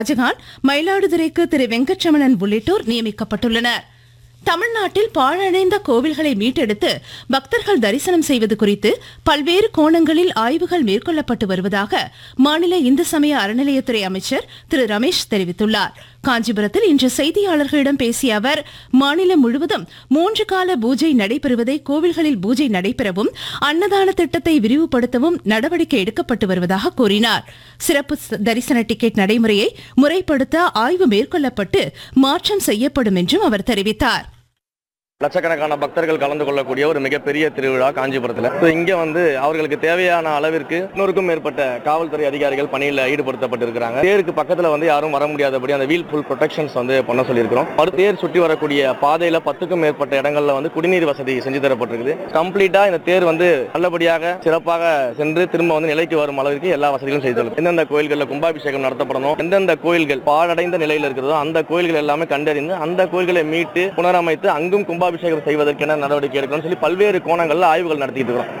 ஷாஜகான் மயிலாடுதுறைக்கு திரு வெங்கட்ரமணன் உள்ளிட்டோர் நியமிக்கப்பட்டுள்ளனர் தமிழ்நாட்டில் பாழடைந்த கோவில்களை மீட்டெடுத்து பக்தர்கள் தரிசனம் செய்வது குறித்து பல்வேறு கோணங்களில் ஆய்வுகள் மேற்கொள்ளப்பட்டு வருவதாக மாநில இந்து சமய அறநிலையத்துறை அமைச்சர் திரு ரமேஷ் தெரிவித்துள்ளார் காஞ்சிபுரத்தில் இன்று செய்தியாளர்களிடம் பேசிய அவர் மாநிலம் முழுவதும் மூன்று கால பூஜை நடைபெறுவதை கோவில்களில் பூஜை நடைபெறவும் அன்னதான திட்டத்தை விரிவுபடுத்தவும் நடவடிக்கை எடுக்கப்பட்டு வருவதாக கூறினார் சிறப்பு ச- தரிசன டிக்கெட் நடைமுறையை முறைப்படுத்த ஆய்வு மேற்கொள்ளப்பட்டு மாற்றம் செய்யப்படும் என்றும் அவர் தெரிவித்தார் லட்சக்கணக்கான பக்தர்கள் கலந்து கொள்ளக்கூடிய ஒரு மிகப்பெரிய திருவிழா காஞ்சிபுரத்தில் So, இங்க வந்து அவர்களுக்கு தேவையான அளவிற்கு நூறுக்கும் மேற்பட்ட காவல்துறை அதிகாரிகள் பணியில் ஈடுபடுத்தப்பட்டிருக்கிறாங்க தேருக்கு பக்கத்துல வந்து யாரும் வர முடியாதபடி அந்த வீல் ஃபுல் ப்ரொடெக்ஷன்ஸ் வந்து பண்ண சொல்லியிருக்கிறோம் மறு தேர் சுற்றி வரக்கூடிய பாதையில பத்துக்கும் மேற்பட்ட இடங்கள்ல வந்து குடிநீர் வசதி செஞ்சு தரப்பட்டிருக்குது கம்ப்ளீட்டா இந்த தேர் வந்து நல்லபடியாக சிறப்பாக சென்று திரும்ப வந்து நிலைக்கு வரும் அளவிற்கு எல்லா வசதிகளும் செய்து தரும் எந்தெந்த கோயில்களில் கும்பாபிஷேகம் நடத்தப்படணும் எந்தெந்த கோயில்கள் பாழடைந்த நிலையில் இருக்கிறதோ அந்த கோயில்கள் எல்லாமே கண்டறிந்து அந்த கோயில்களை மீட்டு புனரமைத்து அங்கும் கும்பாபிஷேகம் செய்வதற்கென நடவடிக்கை எடுக்கணும்னு சொல்லி பல்வேறு கோணங்கள்ல ஆய்வுகள் நடத்திட்டு இருக்கிறோம்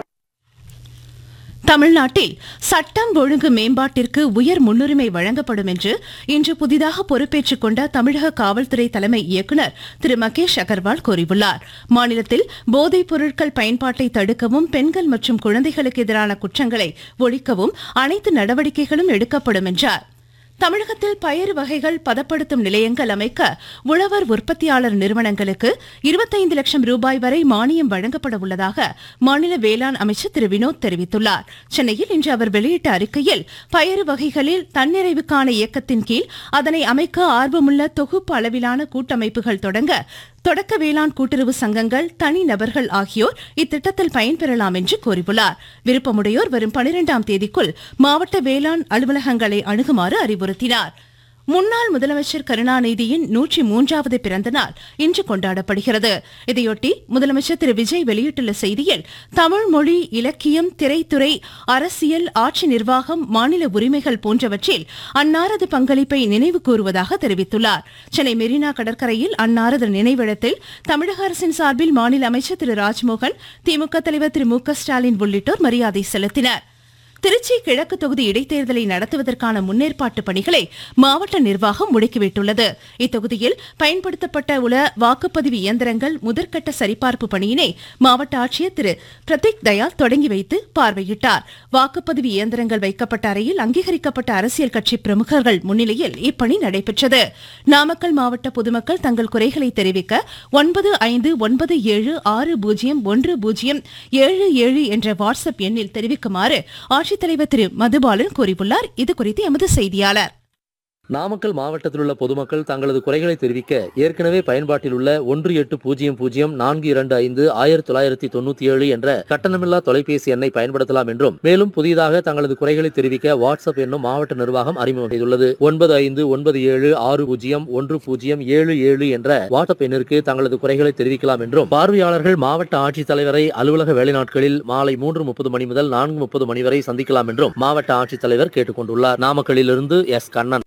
தமிழ்நாட்டில் சட்டம் ஒழுங்கு மேம்பாட்டிற்கு உயர் முன்னுரிமை வழங்கப்படும் என்று இன்று புதிதாக பொறுப்பேற்றுக் கொண்ட தமிழக காவல்துறை தலைமை இயக்குநர் திரு மகேஷ் அகர்வால் கூறியுள்ளார் மாநிலத்தில் போதைப் பொருட்கள் பயன்பாட்டை தடுக்கவும் பெண்கள் மற்றும் குழந்தைகளுக்கு எதிரான குற்றங்களை ஒழிக்கவும் அனைத்து நடவடிக்கைகளும் எடுக்கப்படும் என்றார் தமிழகத்தில் பயறு வகைகள் பதப்படுத்தும் நிலையங்கள் அமைக்க உழவர் உற்பத்தியாளர் நிறுவனங்களுக்கு இருபத்தைந்து லட்சம் ரூபாய் வரை மானியம் வழங்கப்பட உள்ளதாக மாநில வேளாண் அமைச்சர் திரு வினோத் தெரிவித்துள்ளார் சென்னையில் இன்று அவர் வெளியிட்ட அறிக்கையில் பயறு வகைகளில் தன்னிறைவுக்கான இயக்கத்தின் கீழ் அதனை அமைக்க ஆர்வமுள்ள தொகுப்பு அளவிலான கூட்டமைப்புகள் தொடங்க தொடக்க வேளாண் கூட்டுறவு சங்கங்கள் தனிநபர்கள் ஆகியோர் இத்திட்டத்தில் பயன்பெறலாம் என்று கூறியுள்ளார் விருப்பமுடையோர் வரும் பனிரெண்டாம் தேதிக்குள் மாவட்ட வேளாண் அலுவலகங்களை அணுகுமாறு அறிவுறுத்தினார் முன்னாள் முதலமைச்சர் கருணாநிதியின் நூற்றி மூன்றாவது பிறந்த நாள் இன்று கொண்டாடப்படுகிறது இதையொட்டி முதலமைச்சர் திரு விஜய் வெளியிட்டுள்ள செய்தியில் தமிழ் மொழி இலக்கியம் திரைத்துறை அரசியல் ஆட்சி நிர்வாகம் மாநில உரிமைகள் போன்றவற்றில் அன்னாரது பங்களிப்பை நினைவு கூறுவதாக தெரிவித்துள்ளார் சென்னை மெரினா கடற்கரையில் அன்னாரது நினைவிடத்தில் தமிழக அரசின் சார்பில் மாநில அமைச்சர் திரு ராஜ்மோகன் திமுக தலைவர் திரு மு க ஸ்டாலின் உள்ளிட்டோர் மரியாதை செலுத்தினர் திருச்சி கிழக்கு தொகுதி இடைத்தேர்தலை நடத்துவதற்கான முன்னேற்பாட்டு பணிகளை மாவட்ட நிர்வாகம் முடுக்கிவிட்டுள்ளது இத்தொகுதியில் பயன்படுத்தப்பட்ட உள்ள வாக்குப்பதிவு இயந்திரங்கள் முதற்கட்ட சரிபார்ப்பு பணியினை மாவட்ட ஆட்சியர் திரு பிரதீக் தயாள் தொடங்கி வைத்து பார்வையிட்டார் வாக்குப்பதிவு இயந்திரங்கள் வைக்கப்பட்ட அறையில் அங்கீகரிக்கப்பட்ட அரசியல் கட்சி பிரமுகர்கள் முன்னிலையில் இப்பணி நடைபெற்றது நாமக்கல் மாவட்ட பொதுமக்கள் தங்கள் குறைகளை தெரிவிக்க ஒன்பது ஐந்து ஒன்பது ஏழு ஆறு பூஜ்ஜியம் ஒன்று பூஜ்ஜியம் ஏழு ஏழு என்ற வாட்ஸ்அப் எண்ணில் தெரிவிக்குமாறு ஆட்சித்தலைவர் திரு மதுபாலன் கூறியுள்ளார் இதுகுறித்து எமது செய்தியாளர் நாமக்கல் மாவட்டத்தில் உள்ள பொதுமக்கள் தங்களது குறைகளை தெரிவிக்க ஏற்கனவே பயன்பாட்டில் உள்ள ஒன்று எட்டு பூஜ்ஜியம் பூஜ்ஜியம் நான்கு இரண்டு ஐந்து ஆயிரத்தி தொள்ளாயிரத்தி தொண்ணூத்தி ஏழு என்ற கட்டணமில்லா தொலைபேசி எண்ணை பயன்படுத்தலாம் என்றும் மேலும் புதிதாக தங்களது குறைகளை தெரிவிக்க வாட்ஸ்அப் என்னும் மாவட்ட நிர்வாகம் அறிமுகம் செய்துள்ளது ஒன்பது ஐந்து ஒன்பது ஏழு ஆறு பூஜ்ஜியம் ஒன்று பூஜ்ஜியம் ஏழு ஏழு என்ற வாட்ஸ்அப் எண்ணிற்கு தங்களது குறைகளை தெரிவிக்கலாம் என்றும் பார்வையாளர்கள் மாவட்ட ஆட்சித்தலைவரை அலுவலக வேலை நாட்களில் மாலை மூன்று முப்பது மணி முதல் நான்கு முப்பது மணி வரை சந்திக்கலாம் என்றும் மாவட்ட ஆட்சித்தலைவர் கேட்டுக் கொண்டுள்ளார் நாமக்கல்லிலிருந்து எஸ் கண்ணன்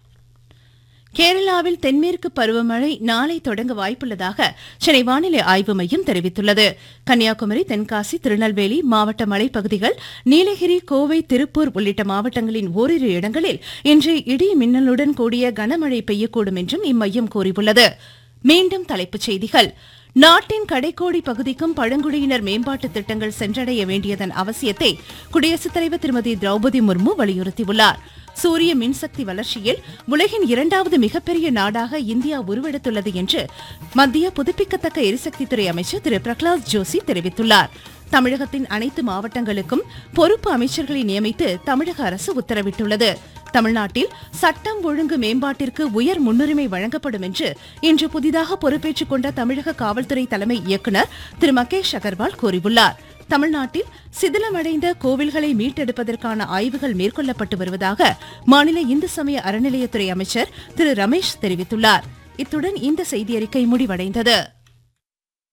கேரளாவில் தென்மேற்கு பருவமழை நாளை தொடங்க வாய்ப்புள்ளதாக சென்னை வானிலை ஆய்வு மையம் தெரிவித்துள்ளது கன்னியாகுமரி தென்காசி திருநெல்வேலி மாவட்ட மலைப்பகுதிகள் நீலகிரி கோவை திருப்பூர் உள்ளிட்ட மாவட்டங்களின் ஓரிரு இடங்களில் இன்று இடி மின்னலுடன் கூடிய கனமழை பெய்யக்கூடும் என்றும் இம்மையம் கூறியுள்ளது மீண்டும் தலைப்புச் செய்திகள் நாட்டின் கடைக்கோடி பகுதிக்கும் பழங்குடியினர் மேம்பாட்டு திட்டங்கள் சென்றடைய வேண்டியதன் அவசியத்தை குடியரசுத் தலைவர் திருமதி திரௌபதி முர்மு வலியுறுத்தியுள்ளார் சூரிய மின்சக்தி வளர்ச்சியில் உலகின் இரண்டாவது மிகப்பெரிய நாடாக இந்தியா உருவெடுத்துள்ளது என்று மத்திய புதுப்பிக்கத்தக்க எரிசக்தித்துறை அமைச்சர் திரு பிரகலாத் ஜோஷி தெரிவித்துள்ளார் தமிழகத்தின் அனைத்து மாவட்டங்களுக்கும் பொறுப்பு அமைச்சர்களை நியமித்து தமிழக அரசு உத்தரவிட்டுள்ளது தமிழ்நாட்டில் சட்டம் ஒழுங்கு மேம்பாட்டிற்கு உயர் முன்னுரிமை வழங்கப்படும் என்று இன்று புதிதாக பொறுப்பேற்றுக் கொண்ட தமிழக காவல்துறை தலைமை இயக்குநர் திரு மகேஷ் அகர்வால் கூறியுள்ளார் தமிழ்நாட்டில் சிதிலமடைந்த கோவில்களை மீட்டெடுப்பதற்கான ஆய்வுகள் மேற்கொள்ளப்பட்டு வருவதாக மாநில இந்து சமய அறநிலையத்துறை அமைச்சர் திரு ரமேஷ் தெரிவித்துள்ளார் இத்துடன் இந்த செய்தியறிக்கை முடிவடைந்தது